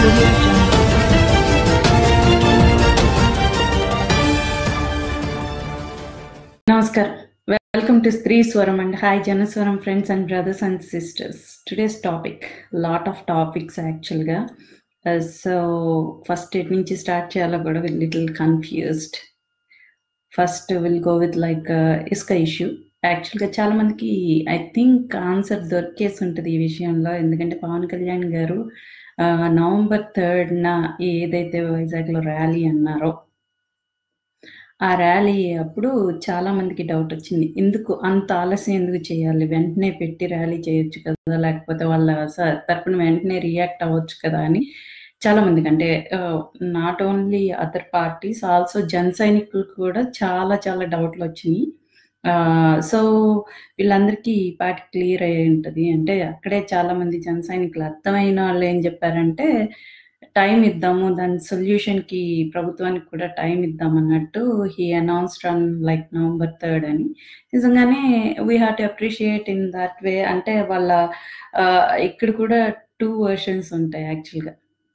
audio jungle. నమస్కారం welcome to Stree Swaram and hi Janaswaram friends and brothers and sisters today's topic lot of topics యాక్చువల్గా so first ఎట్ నుంచి start చేయాలో కూడా little confused first will go with like ఇసుక issue యాక్చువల్గా చాలా మందికి ఐ థింక్ ఆన్సర్ దొరికేసి ఉంటుంది ఈ విషయంలో ఎందుకంటే పవన్ కళ్యాణ్ గారు ఆ, నవంబర్ థర్డ్న ఏదైతే వైజాగ్లో ర్యాలీ అన్నారో ఆ ర్యాలీ అప్పుడు చాలా మందికి డౌట్ వచ్చింది ఎందుకు అంత ఆలస్యం ఎందుకు చేయాలి వెంటనే పెట్టి ర్యాలీ చేయొచ్చు కదా లేకపోతే వాళ్ళ స- తరపున వెంటనే రియాక్ట్ అవ్వచ్చు కదా అని చాలా మందికి అంటే not only other parties also జన సైనికులు కూడా చాలా చాలా డౌట్లు వచ్చినాయి సో వీళ్ళందరికీ ఈ పార్టీ క్లియర్ అయి ఉంటుంది అంటే అక్కడే చాలా మంది జన సైనికులు అర్థమైన వాళ్ళు ఏం చెప్పారంటే టైం ఇద్దాము దాని సొల్యూషన్ కి ప్రభుత్వానికి కూడా టైం ఇద్దాం అన్నట్టు he announced on like November third అని నిజంగానే we have to appreciate in that way అంటే వాళ్ళ ఆ, ఇక్కడ కూడా టూ వర్షన్స్ ఉంటాయి యాక్చువల్గా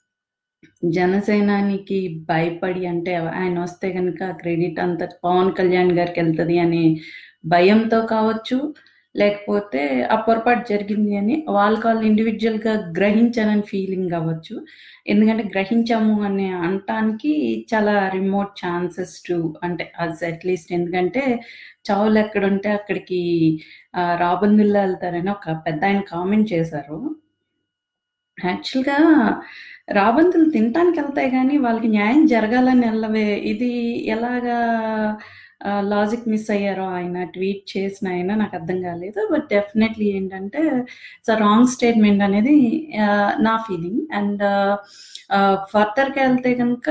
జనసేనానికి భయపడి అంటే ఆయన వస్తే కనుక క్రెడిట్ అంతా పవన్ కళ్యాణ్ గారికి వెళ్తుంది అనే భయంతో కావచ్చు లేకపోతే ఆ పొరపాటు జరిగింది అని వాళ్ళకి వాళ్ళు ఇండివిజువల్ గా గ్రహించాలని ఫీలింగ్ అవ్వచ్చు ఎందుకంటే గ్రహించాము అనే అనటానికి చాలా రిమోట్ ఛాన్సెస్ టు అంటే అస్ అట్లీస్ట్ ఎందుకంటే చావులు ఎక్కడ ఉంటే అక్కడికి ఆ, రాబందుల్లో వెళ్తారని ఒక పెద్ద ఆయన కామెంట్ చేశారు యాక్చువల్గా రాబందులు తినటానికి వెళ్తాయి కానీ వాళ్ళకి న్యాయం జరగాలని వెళ్ళవే ఇది ఎలాగా లాజిక్ మిస్ అయ్యారో ఆయన ట్వీట్ చేసిన ఆయన నాకు అర్థం కాలేదు బట్ డెఫినెట్లీ ఏంటంటే ఇట్స్ రాంగ్ స్టేట్మెంట్ అనేది ఆ, నా ఫీలింగ్ అండ్ ఫర్దర్గా వెళ్తే కనుక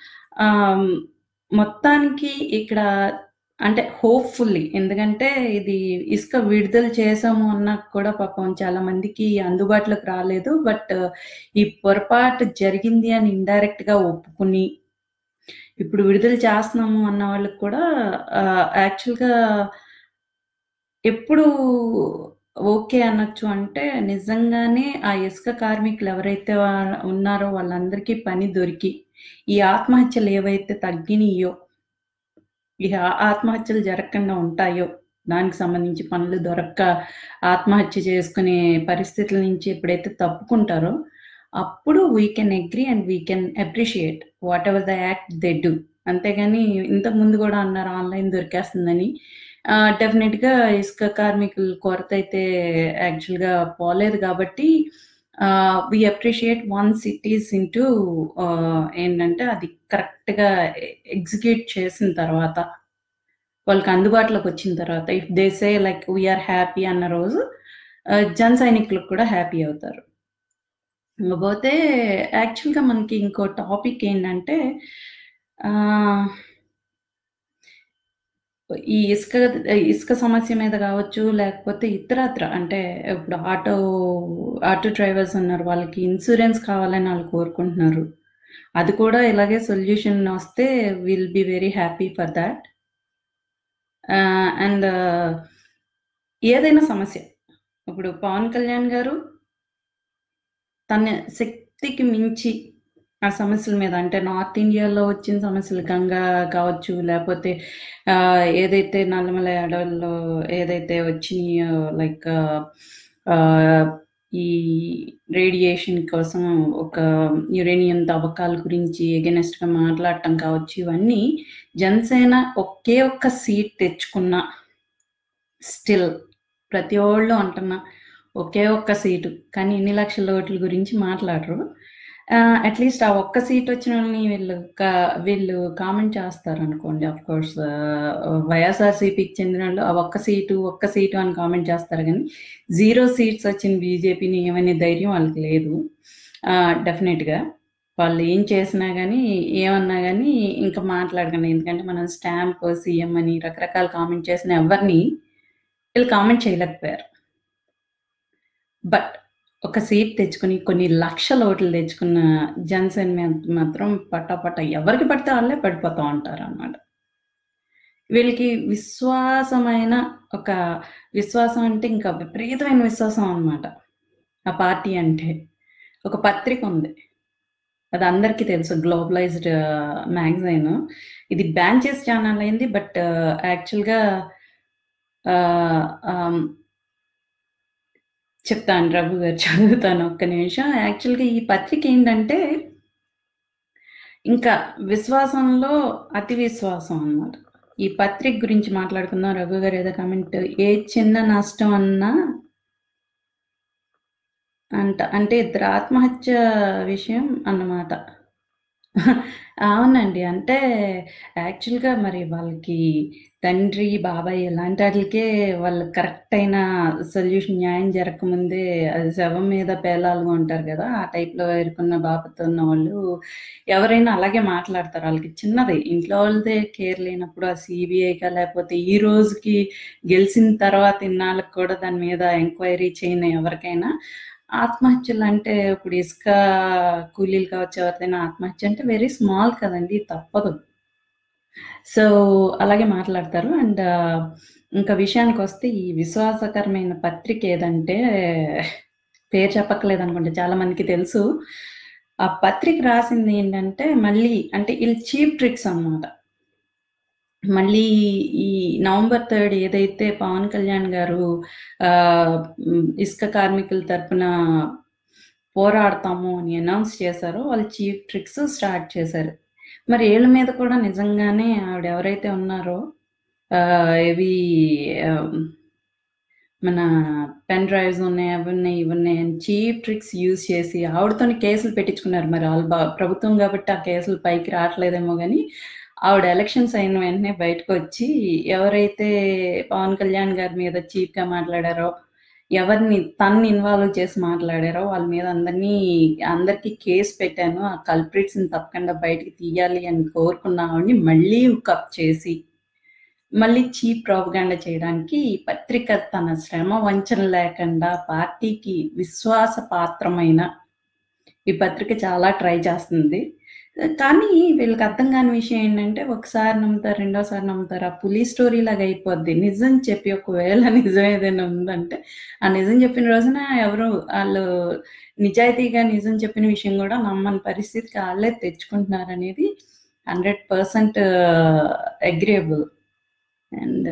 మొత్తానికి ఇక్కడ అంటే హోప్ఫుల్లీ ఎందుకంటే ఇది ఇసుక విడుదల చేసాము అన్నా కూడా పాపం చాలా మందికి అందుబాటులోకి రాలేదు బట్ ఈ పొరపాటు జరిగింది అని ఇండైరెక్ట్ గా ఒప్పుకుని ఇప్పుడు విడుదల చేస్తున్నాము అన్న వాళ్ళకి కూడా యాక్చువల్గా ఎప్పుడు ఓకే అనొచ్చు అంటే నిజంగానే ఆ ఇసుక కార్మికులు ఎవరైతే వా- ఉన్నారో వాళ్ళందరికీ పని దొరికి ఈ ఆత్మహత్యలు ఏవైతే తగ్గినాయో ఈ ఆ- ఆత్మహత్యలు జరగకుండా ఉంటాయో దానికి సంబంధించి పనులు దొరక్క ఆత్మహత్య చేసుకునే పరిస్థితుల నుంచి ఎప్పుడైతే తప్పుకుంటారో అప్పుడు we can agree and we can appreciate whatever the act they do అంతేగాని ఇంతకు ముందు కూడా అన్నారు ఆన్లైన్ దొరికేస్తుందని డెఫినెట్ గా ఇసుక కార్మికుల కొరత అయితే యాక్చువల్ గా పోలేదు కాబట్టి we appreciate once it is into ఏంటంటే అది కరెక్ట్ గా ఎగ్జిక్యూట్ చేసిన తర్వాత వాళ్ళకి అందుబాటులోకి వచ్చిన తర్వాత if they say like we are happy అన్న రోజు ఆ, జన సైనికులకు కూడా హ్యాపీ అవుతారు పోతే యాక్చువల్గా మనకి ఇంకో టాపిక్ ఏంటంటే ఆ, ఈ ఇసుక ఇసుక సమస్య మీద కావచ్చు లేకపోతే ఇతరత్ర అంటే ఇప్పుడు ఆటో ఆటో డ్రైవర్స్ ఉన్నారు వాళ్ళకి ఇన్సూరెన్స్ కావాలని వాళ్ళు కోరుకుంటున్నారు అది కూడా ఇలాగే సొల్యూషన్ వస్తే will be very happy for that అండ్ ఏదైనా సమస్య ఇప్పుడు పవన్ కళ్యాణ్ గారు తన శక్తికి మించి ఆ సమస్యల మీద అంటే నార్త్ ఇండియాలో వచ్చిన సమస్యలు గంగా కావచ్చు లేకపోతే ఆ, ఏదైతే నల్లమల అడవుల్లో ఏదైతే వచ్చినాయో లైక్ ఈ రేడియేషన్ కోసం ఒక యురేనియం తవ్వకాల గురించి against గా మాట్లాడటం కావచ్చు ఇవన్నీ జనసేన ఒకే ఒక్క సీట్ తెచ్చుకున్న స్టిల్ ప్రతి ఒళ్ళు అంటున్నా ఒకే ఒక్క సీటు కానీ ఎన్ని లక్షల ఓట్ల గురించి మాట్లాడరు అట్లీస్ట్ ఆ ఒక్క సీట్ వచ్చిన వాళ్ళని వీళ్ళు కా- వీళ్ళు కామెంట్ చేస్తారు అనుకోండి అఫ్ కోర్స్ వైఎస్ఆర్సీపీకి చెందిన వాళ్ళు ఆ ఒక్క సీటు ఒక్క సీటు అని కామెంట్ చేస్తారు కానీ జీరో సీట్స్ వచ్చిన బీజేపీని ఏమనే ధైర్యం వాళ్ళకి లేదు డెఫినెట్గా వాళ్ళు ఏం చేసినా కానీ ఏమన్నా కానీ ఇంకా మాట్లాడకండి ఎందుకంటే మనం స్టాంప్ సీఎం అని రకరకాల కామెంట్ చేసిన ఎవరిని వీళ్ళు కామెంట్ చేయలేకపోయారు బట్ ఒక సీట్ తెచ్చుకొని కొన్ని లక్షల ఓట్లు తెచ్చుకున్న జనసేన మీద మాత్రం పట్టాపట్ట ఎవరికి పడితే వాళ్ళే పడిపోతా ఉంటారు అన్నమాట వీళ్ళకి విశ్వాసమైన ఒక విశ్వాసం అంటే ఇంకా విపరీతమైన విశ్వాసం అన్నమాట ఆ పార్టీ అంటే ఒక పత్రిక ఉంది అది అందరికీ తెలుసు. Globalised magazine. ఇది బ్యాన్ చేసి చానాళ్ళయింది. బట్ యాక్చువల్‌గా ఆహ్, ఆహ్ చెప్తాను రఘు గారు చదువుతాను ఒక్క నిమిషం. యాక్చువల్‌గా ఈ పత్రిక ఏంటంటే ఇంకా విశ్వాసంలో అతి విశ్వాసం అన్నమాట. ఈ పత్రిక గురించి మాట్లాడుకుందాం. రఘు గారు ఏదో కామెంట్ ఏ చిన్న నష్టం అన్నా అంట. అంటే ఇద్దరు ఆత్మహత్య విషయం అన్నమాట. అవునండి. అంటే యాక్చువల్‌గా మరి వాళ్ళకి తండ్రి, బాబాయ్ ఇలాంటి ఆటిలకే వాళ్ళు కరెక్ట్ అయిన సొల్యూషన్ న్యాయం జరగకముందే అది శవం మీద పేలాలుగా ఉంటారు గదా! ఆ టైప్‌లో ఇరుక్కున్న బాపతు ఉన్నవాళ్ళు ఎవరైనా అలాగే మాట్లాడతారు. ఆళ్ళకి చిన్నది ఇంట్లో వాళ్ళదే కేర్ లేనప్పుడు ఆ సీబీఐకా లేకపోతే ఈ రోజుకి గెలిసిన తర్వాత ఇన్నాళ్ళకి కూడా దాని మీద ఎంక్వైరీ చేయని ఎవరికైనా ఆత్మహత్యలంటే ఇప్పుడు ఇసుక కూలీలు కావచ్చు, ఎవరిదైనా ఆత్మహత్య అంటే వెరీ స్మాల్ కదండీ! తప్పదు. సో, అలాగే మాట్లాడతారు. అండ్ ఇంకా విషయానికొస్తే ఈ విశ్వాసకరమైన పత్రిక ఏదంటే పేరు చెప్పక్కర్లేదనుకుంటా చాలా మందికి తెలుసు. ఆ పత్రిక రాసింది ఏంటంటే మళ్ళీ అంటే ఈళ్ళు చీప్ ట్రిక్స్ అన్నమాట. మళ్ళీ ఈ నవంబర్ 3 ఏదైతే పవన్ కళ్యాణ్ గారు ఆహ్, హ్మ్, ఇసుక కార్మికుల తరపున పోరాడతాము అని అనౌన్స్ చేశారో వాళ్ళు చీప్ ట్రిక్స్ స్టార్ట్ చేశారు. మరి ఈళ్ళ మీద కూడా నిజంగానే ఆవిడ ఎవరైతే ఉన్నారో ఆహ్, ఇవి ఆహ్, మన పెన్ డ్రైవ్స్ ఉన్నాయి, అవున్నాయి, ఇవున్నాయి అని చీప్ ట్రిక్స్ యూజ్ చేసి ఆవిడతోనే కేసులు పెట్టించుకున్నారు. మరి ఆళ్ళు బ ప్రభుత్వం గాబట్టి ఆ కేసులు పైకి రావట్లేదేమో గానీ, ఆవిడ ఎలక్షన్స్ అయిన వెంటనే బయటకొచ్చి ఎవరైతే పవన్ కళ్యాణ్ గారి మీద చీప్‌గా మాట్లాడారో, ఎవరిని తనని ఇన్వాల్వ్ చేసి మాట్లాడారో వాళ్ళ మీద అందరినీ అందరికి కేస్ పెట్టాను. ఆ కల్ప్రిట్స్‌ని తప్పకుండా బయటికి తీయాలి అని కోరుకున్న ఆవిడని మళ్ళీ హుకప్ చేసి, మళ్ళీ చీప్ ప్రొపగండా చేయడానికి ఈ పత్రిక తన శ్రమ వంచన లేకుండా పార్టీకి విశ్వాసపాత్రమైన ఈ పత్రిక చాలా ట్రై చేస్తుంది. కానీ వీళ్ళకి అర్థం కాని విషయం ఏంటంటే ఒకసారి నమ్ముతారు, రెండోసారి నమ్ముతారు. ఆ పులి స్టోరీ లాగా అయిపోద్ది. నిజం చెప్పి ఒకవేళ నిజం ఏదైనా ఉందంటే, ఆ నిజం చెప్పిన రోజున ఎవరు ఆళ్ళు నిజాయితీగా నిజం చెప్పిన విషయం గూడా నమ్మని పరిస్థితికి ఆళ్ళే తెచ్చుకుంటున్నారనేది 100% అగ్రీయబుల్. And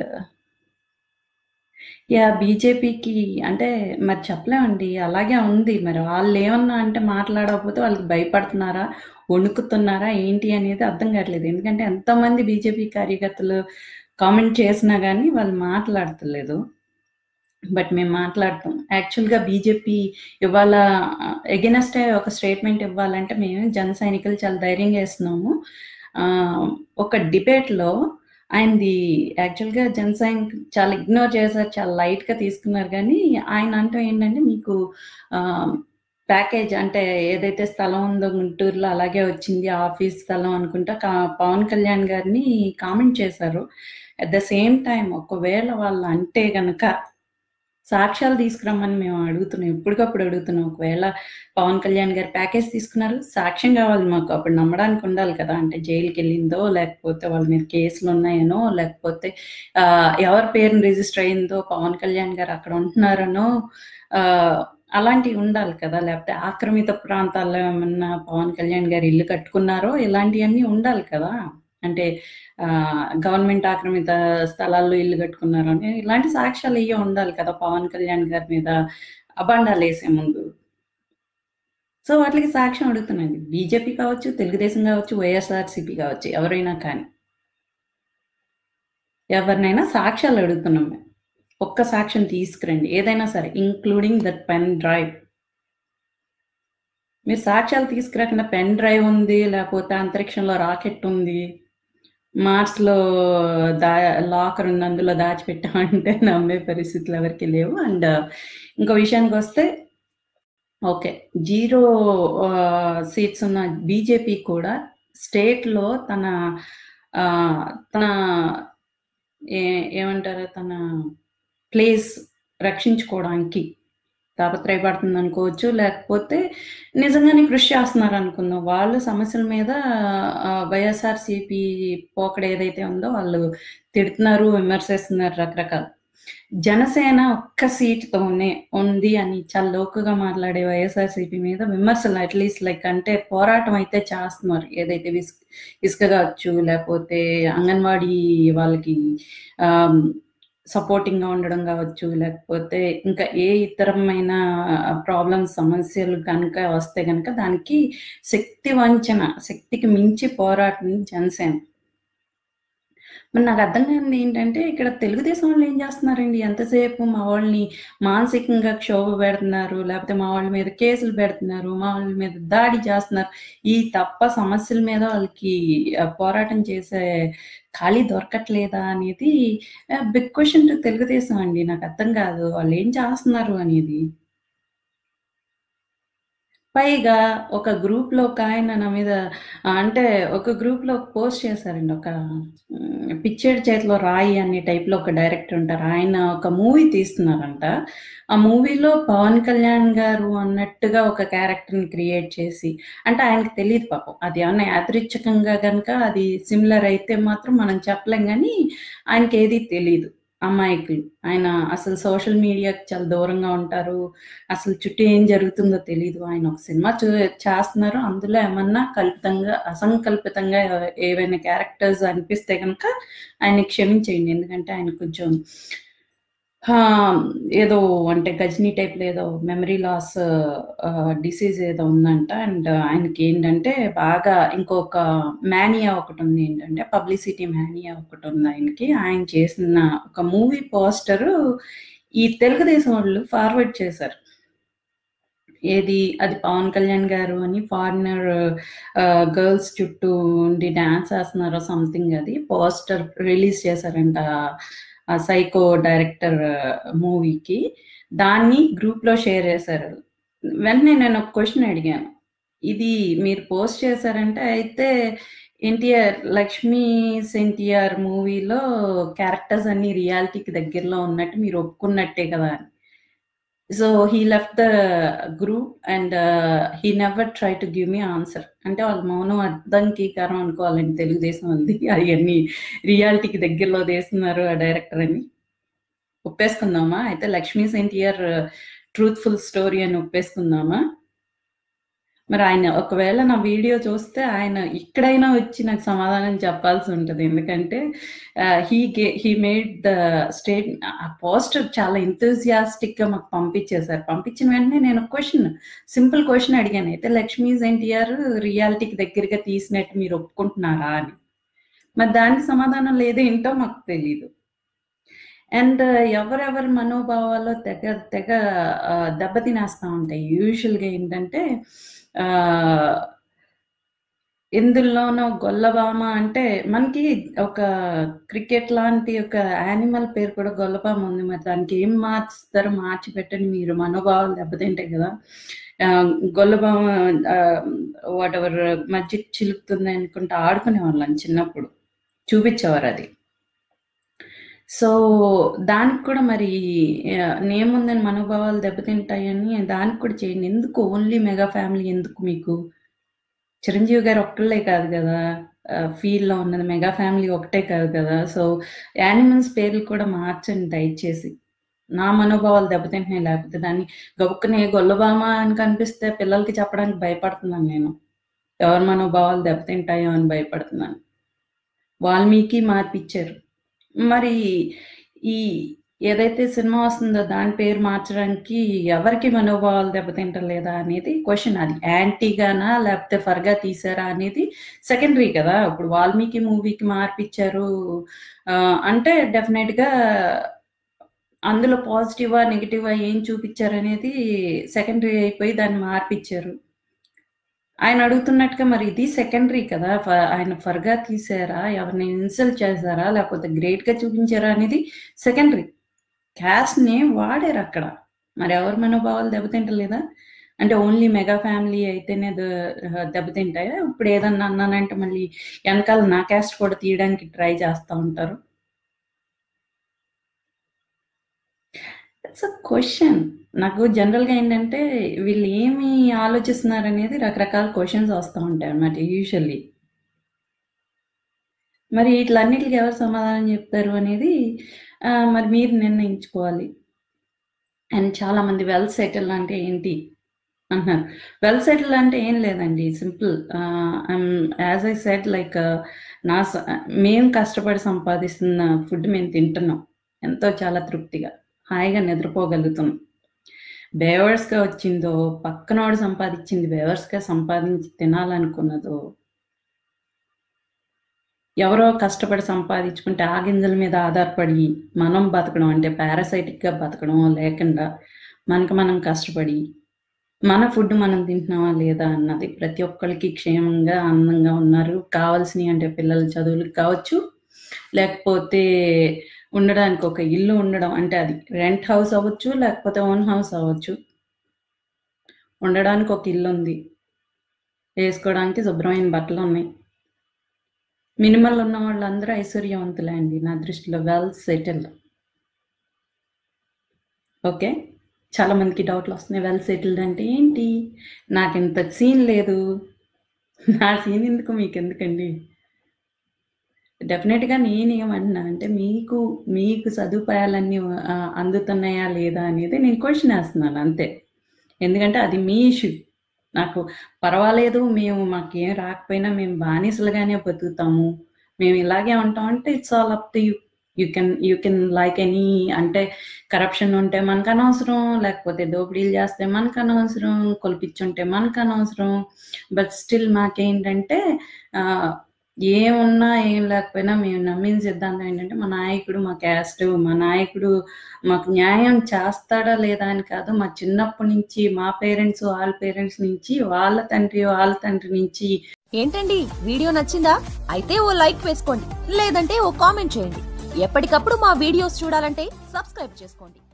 yeah! బీజేపీకి అంటే మరి చెప్పలేమండి. అలాగే ఉంది. మరి వాళ్ళేమన్నా అంటే మాట్లాడకపోతే వాళ్ళకి భయపడుతున్నారా? వణుకుతున్నారా? ఏంటి అనేది అర్థం కావట్లేదు. ఎందుకంటే ఎంతోమంది బీజేపీ కార్యకర్తలు కామెంట్ చేసినా గానీ వాళ్ళు మాట్లాడతలేదు. బట్ మేము మాట్లాడతాం. యాక్చువల్‌గా బీజేపీ ఇవాళ ఆహ్, ఎగైనెస్టే ఒక స్టేట్మెంట్ ఇవ్వాలంటే మేము జన సైనికులు చాలా ధైర్యంగా ఇస్తున్నాము. ఆహ్, ఒక డిబేట్‌లో ఆయనది యాక్చువల్‌గా జన సైనిక్ చాలా ఇగ్నోర్ చేశారు. చాలా లైట్‌గా తీసుకున్నారు గానీ, ఆయన అనటం ఏంటంటే మీకు ఆహ్, ప్యాకేజ్ అంటే ఏదైతే స్థలం ఉందో గుంటూరులో అలాగే వచ్చింది. ఆఫీస్ స్థలం అనుకుంటా కా పవన్ కళ్యాణ్ గారిని కామెంట్ చేశారు. అట్ ద సేమ్ టైమ్ ఒకవేళ వాళ్ళు అంటే గనక సాక్ష్యాలు తీసుకురమ్మని మేము అడుగుతున్నాం. ఎప్పటికప్పుడు అడుగుతున్నాం. ఒకవేళ పవన్ కళ్యాణ్ గారు ప్యాకేజ్ తీసుకున్నారు. సాక్ష్యం కావాలి మాకు. అప్పుడు నమ్మడానికి ఉండాలి కదా! అంటే జైలుకెళ్ళిందో, లేకపోతే వాళ్ళ మీద కేసులున్నాయనో, లేకపోతే ఆహ్, ఎవరి పేరున రిజిస్టర్ అయిందో పవన్ కళ్యాణ్ గారు అక్కడ ఉంటున్నారనో ఆహ్, అలాంటివి ఉండాలి కదా! లేకపోతే ఆక్రమిత ప్రాంతాల్లో ఏమన్నా పవన్ కళ్యాణ్ గారు ఇల్లు కట్టుకున్నారో ఇలాంటియన్నీ ఉండాలి కదా! అంటే ఆహ్, గవర్నమెంట్ ఆక్రమిత స్థలాల్లో ఇల్లు కట్టుకున్నారు అని ఇలాంటి సాక్ష్యాలు ఎయ్యో ఉండాలి కదా! పవన్ కళ్యాణ్ గారి మీద అబాండాలేసే ముందు. సో, వాటిలకి సాక్ష్యం అడుగుతున్నాను. బీజేపీ కావచ్చు, తెలుగుదేశం కావచ్చు, వైఎస్ఆర్‌సీపీ కావచ్చు ఎవరైనా కానీ. ఎవరినైనా సాక్ష్యాలు అడుగుతున్నాం మేము. ఒక్క సాక్ష్యం తీసుకురండి. ఏదైనా సరే ఇంక్లూడింగ్ దట్ పెన్ డ్రైవ్. మీరు సాక్ష్యాలు తీసుకురాకుండా పెన్ డ్రైవ్ ఉంది, లేకపోతే అంతరిక్షంలో రాకెట్ ఉంది. మార్స్‌లో దా లాకర్ ఉంది. అందులో దాచిపెట్టామంటే నమ్మే పరిస్థితులు ఎవరికీ లేవు. అండ్ ఇంకో విషయానికొస్తే ఓకే. జీరో ఆహ్, సీట్స్ ఉన్న బీజేపీ కూడా స్టేట్‌లో తన ఆహ్, తన ఏ ఏమంటారు? తన ప్లేస్ రక్షించుకోవడానికి తాపత్రయపడుతుందనుకోవచ్చు. లేకపోతే నిజంగానే కృషి చేస్తున్నారనుకుందాం. వాళ్ళు సమస్యల మీద ఆహ్, వైఎస్ఆర్‌సీపీ పోకడ ఏదైతే ఉందో వాళ్ళు తిడుతున్నారు, విమర్శిస్తున్నారు రకరకాలు. జనసేన ఒక్క సీట్‌తోనే ఉంది అని చాలా లోకుగా మాట్లాడే వైఎస్ఆర్‌సీపీ మీద విమర్శలు అట్‌లీస్ట్ లైక్ అంటే పోరాటం అయితే చేస్తున్నారు. ఏదైతే విస్ ఇసుక కావచ్చు, లేపోతే అంగన్వాడీ వాళ్ళకి ఆహ్, సపోర్టింగ్‌గా ఉండడం కావచ్చు, లేకపోతే ఇంకా ఏ ఇతరమైన ప్రాబ్లమ్స్, సమస్యలు గనుక వస్తే గనుక దానికి శక్తి వంచన, శక్తికి మించి పోరాటం జనసేన. మరి నాకు అర్థం కానిది ఏంటంటే, ఇక్కడ తెలుగుదేశం వాళ్ళు ఏం చేస్తున్నారండి? ఎంతసేపు మా వాళ్ళని మానసికంగా క్షోభ పెడుతున్నారు, లేపోతే మా వాళ్ళ మీద కేసులు పెడుతున్నారు, మా వాళ్ళ మీద దాడి చేస్తున్నారు. ఈ తప్ప సమస్యల మీద వాళ్ళకి ఆహ్, పోరాటం చేసే ఖాళీ దొరకట్లేదా అనేది ఆహ్, బిగ్ క్వెషన్ టు తెలుగుదేశం అండి. నాకు అర్థం కాదు. వాళ్ళు ఏం చేస్తున్నారు అనేది. పైగా ఒక గ్రూప్‌లో ఒకాయన నా మీద ఆహ్, అంటే ఒక గ్రూప్‌లో ఒక పోస్ట్ చేశారండి. ఒక హ్మ్, పిచ్చేడి చేతిలో రాయి అనే టైప్‌లో ఒక డైరెక్టర్ ఉంటారు. ఆయన ఒక మూవీ తీస్తున్నారంట. ఆ మూవీలో పవన్ కళ్యాణ్ గారు అన్నట్టుగా ఒక క్యారెక్టర్‌ని క్రియేట్ చేసి అంటే ఆయనకి తెలీదు పాపం. అది ఏమన్నా యాదృచ్ఛికంగా గనుక అది సిమిలర్ అయితే మాత్రం మనం చెప్పలేం గానీ, ఆయనకేది తెలీదు. అమాయకులు. ఆయన అసలు సోషల్ మీడియాకి చాలా దూరంగా ఉంటారు. అసలు చుట్టూ ఏం జరుగుతుందో తెలీదు. ఆయన ఒక సినిమా చూ చేస్తున్నారు. అందులో ఏమన్నా కల్పితంగా, అసంకల్పితంగా ఏవైనా క్యారెక్టర్స్ అనిపిస్తే గనుక ఆయన్ని క్షమించేయండి. ఎందుకంటే ఆయన కొంచెం ఆహ్, ఏదో అంటే 'గజినీ' టైప్‌లో ఏదో మెమరీ లాస్ ఆహ్, డిసీజ్ ఏదో ఉందంట. అండ్ ఆయనకేంటంటే బాగా ఇంకొక మేనియా ఒకటుంది ఏంటంటే పబ్లిసిటీ మేనియా ఒకటుంది ఆయనకి. ఆయన చేసిన ఒక మూవీ పోస్టరు ఈ తెలుగుదేశం వోళ్ళు ఫార్వర్డ్ చేశారు. ఏది అది పవన్ కళ్యాణ్ గారు అని ఫారినర్ ఆహ్, గర్ల్స్ చుట్టూ ఉండి డాన్స్ ఏస్తున్నారో సంథింగ్ అది. పోస్టర్ రిలీజ్ చేశారంట. ఆ సైకో డైరెక్టర్ మూవీకి. దాన్ని గ్రూప్‌లో షేర్ చేశారు. వెంటనే నేను ఒక క్వెషన్ అడిగాను. ఇది మీరు పోస్ట్ చేశారంటే అయితే ఎన్టీఆర్ 'లక్ష్మీస్ ఎన్టీఆర్' మూవీలో క్యారెక్టర్స్ అన్నీ రియాలిటీకి దగ్గరలో ఉన్నట్టు మీరు ఒప్పుకున్నట్టే కదా! అని. So, he left the group and he never try to give me answer. అంటే వాళ్ళ మౌనం అర్ధంగీకారం అనుకోవాలండి తెలుగుదేశం వాళ్ళది. అయన్నీ రియాలిటీకి దగ్గరలో తీస్తున్నారు ఆ డైరెక్టర్ అని. ఒప్పేసుకుందామా? అయితే 'లక్ష్మీస్ ఎన్టీఆర్' ట్రూత్‌ఫుల్ స్టోరీ అని ఒప్పేసుకుందామా? మరి ఆయన ఒకవేళ నా వీడియో చూస్తే ఆయన ఇక్కడైనా వచ్చి నాకు సమాధానం చెప్పాల్సుంటది. ఎందుకంటే ఆహ్, హి గే హి మేడ్ ద స్టేట్ ఆ పోస్టర్ చాలా ఎంథూసియాస్టిక్‌గా మాకు పంపించేసారు. పంపించిన వెంటనే నేను ఒక క్వెషన్ సింపుల్ క్వెషన్ అడిగాను. అయితే 'లక్ష్మీస్ ఎన్టీఆర్' రియాలిటీకి దగ్గరగా తీసినట్టు మీరు ఒప్పుకుంటున్నారా అని. మరి దానికి సమాధానం లేదో ఏంటో మాకు తెలీదు. అండ్ ఎవరెవరి మనోభావాల్లో తెగ తెగ ఆహ్, దెబ్బతినేస్తా ఉంటాయి. యూజువల్‌గా ఏంటంటే ఆహ్ ఎందులోనో గొల్లభామ అంటే మనకి ఒక క్రికెట్ లాంటి ఒక యానిమల్ పేరు కూడా గొల్లభామ ఉంది. మరి దానికి ఏం మార్చుతారో మార్చి పెట్టండి మీరు మనోభావాలు దెబ్బతింటాయి కదా! ఆహ్, గొల్లభామ ఆహ్, వాటెవర్ మజ్జిగ చిలుకుతుంది అనుకుంటా ఆడుకునేవాళ్ళం చిన్నప్పుడు. చూపిచ్చేవారది. సో, దానికి కూడా మరి ఆహ్, నేముందని మనోభావాలు దెబ్బతింటాయని దానికి కూడా చేయండి. ఎందుకు ఓన్లీ మెగా ఫ్యామిలీ ఎందుకు మీకు? చిరంజీవి గారు ఒక్కళ్ళే కాదు గదా! ఆహ్, ఫీల్‌లో ఉన్నది మెగా ఫ్యామిలీ ఒకటే కాదు కదా! సో, యానిమల్స్ పేర్లు కూడా మార్చండి దయచేసి. నా మనోభావాలు దెబ్బతింటున్నాయి. లేకపోతే దాన్ని గబుక్కనే గొల్లభామ అని కనిపిస్తే పిల్లలకి చెప్పడానికి భయపడుతున్నాను నేను. ఎవరి మనోభావాలు దెబ్బతింటాయో అని భయపడుతున్నాను. వాల్మీకి మార్పిచ్చారు. మరి ఈ ఏదైతే సినిమా వస్తుందో దాని పేరు మార్చడానికి ఎవరికి మనోభావాలు దెబ్బతింటలేదా అనేది క్వెషన్. అది యాంటీగానా? లేకపోతే ఫర్‌గా తీశారా? అనేది సెకండరీ కదా! ఇప్పుడు 'వాల్మీకి' మూవీకి మార్పిచ్చారు ఆహ్, అంటే డెఫినెట్‌గా అందులో పాజిటివా? నెగెటివా? ఏం చూపిచ్చారనేది సెకండరీ అయిపోయి దాన్ని మార్పిచ్చారు. ఆయన అడుగుతున్నట్టుగా మరి ఇది సెకండరీ కదా! ఫ ఆయన ఫర్‌గా తీశారా? ఎవరినైనా ఇన్సల్ట్ చేశారా? లేకపోతే గ్రేట్‌గా చూపించారా? అనేది సెకండరీ. Caste name వాడారక్కడ. మరి ఎవరి మనోభావాలు దెబ్బతింటలేదా? అంటే ఓన్లీ మెగా ఫ్యామిలీ అయితేనే ద ఆహ్, దెబ్బతింటాయా? ఇప్పుడు ఏదన్నా అన్నానంటే మళ్ళీ ఎనకాల నా క్యాస్ట్ కూడా తీయడానికి ట్రై చేస్తా ఉంటారు. It's a question. నాకు జనరల్‌గా ఏంటంటే వీళ్ళు ఏమి ఆలోచిస్తున్నారనేది రకరకాల క్వెషన్స్ వస్తా ఉంటాయన్నమాట యూజువల్లీ. మరి ఈట్లన్నిటికి ఎవరు సమాధానం చెప్తారు అనేది ఆహ్, మరి మీరు నిర్ణయించుకోవాలి. అండ్ చాలామంది వెల్ సెటిల్ అంటే ఏంటి? అంటున్నారు. వెల్ సెటిల్ అంటే ఏం లేదండి. Simple. Ah, I'm as I said like నా స మేము కష్టపడి సంపాదిస్తున్న ఫుడ్ మేము తింటున్నాం. ఎంతో చాలా తృప్తిగా. హాయిగా నిద్రపోగలుగుతున్నాం. బేవర్స్‌గా వచ్చిందో, పక్కనోడు సంపాదిచ్చింది బేవర్స్‌గా సంపాదించి తినాలనుకున్నదో ఎవరో కష్టపడి సంపాదించుకుంటే ఆ గింజల మీద ఆధారపడి మనం బతకడం అంటే పారాసైటిక్‌గా బతకడం లేకుండా మనకు మనం కష్టపడి మన ఫుడ్ మనం తింటున్నామా లేదా అన్నది ప్రతి ఒక్కళ్ళకి క్షేమంగా, ఆనందంగా ఉన్నారు. కావాల్సినయి అంటే పిల్లల చదువులకు కావచ్చు, లేకపోతే ఉండడానికి ఒక ఇల్లు ఉండడం అంటే అది రెంట్ హౌస్ అవ్వచ్చు, లేకపోతే ఓన్ హౌస్ అవ్వచ్చు. ఉండడానికి ఒక ఇల్లుంది. ఏసుకోవడానికి శుభ్రమైన బట్టలున్నాయి. మినిమల్ ఉన్న వాళ్ళందరూ ఐశ్వర్యవంతులే అండి నా దృష్టిలో. Well settled. ఓకే. చాలా మందికి డౌట్‌లొస్తున్నాయి. వెల్ సెటిల్డ్ అంటే ఏంటి? నాకింత సీన్ లేదు. నా సీన్ ఎందుకు మీకెందుకండి? డెఫినిట్‌గా నేనేమంటున్నానంటే మీకు, మీకు సదుపాయాలన్నీ ఆహ్, అందుతున్నాయా లేదా అనేది నేను క్వెషన్ ఏస్తున్నాను అంతే. ఎందుకంటే అది మీ ఇష్యూ. నాకు పర్వాలేదు మేము మాకేం రాకపోయినా మేము బానిసలుగానే బతుకుతాము. మేము ఇలాగే ఉంటాం అంటే it's all up to you. You can you can like any అంటే కరప్షన్ ఉంటే మనకనవసరం. లేకపోతే దోపిడీలు చేస్తే మనకనవసరం. కొలిపిచ్చుంటే మనకనవసరం. బట్ స్టిల్ మాకేంటంటే ఆహ్, ఏమున్నా ఏం లేకపోయినా మేము నమ్మిన సిద్ధాంతం ఏంటంటే మా నాయకుడు మా క్యాస్ట్, మా నాయకుడు మాకు న్యాయం చేస్తాడా లేదా అని కాదు. మా చిన్నప్పటి నుంచి మా పేరెంట్స్, వాళ్ళ పేరెంట్స్ నుంచి, వాళ్ళ తండ్రి, వాళ్ళ తండ్రి నుంచి ఏంటండి వీడియో నచ్చిందా అయితే ఓ లైక్ వేసుకోండి లేదంటే ఓ కామెంట్ చేయండి ఎప్పటికప్పుడు మా వీడియోస్ చూడాలంటే సబ్స్క్రైబ్ చేసుకోండి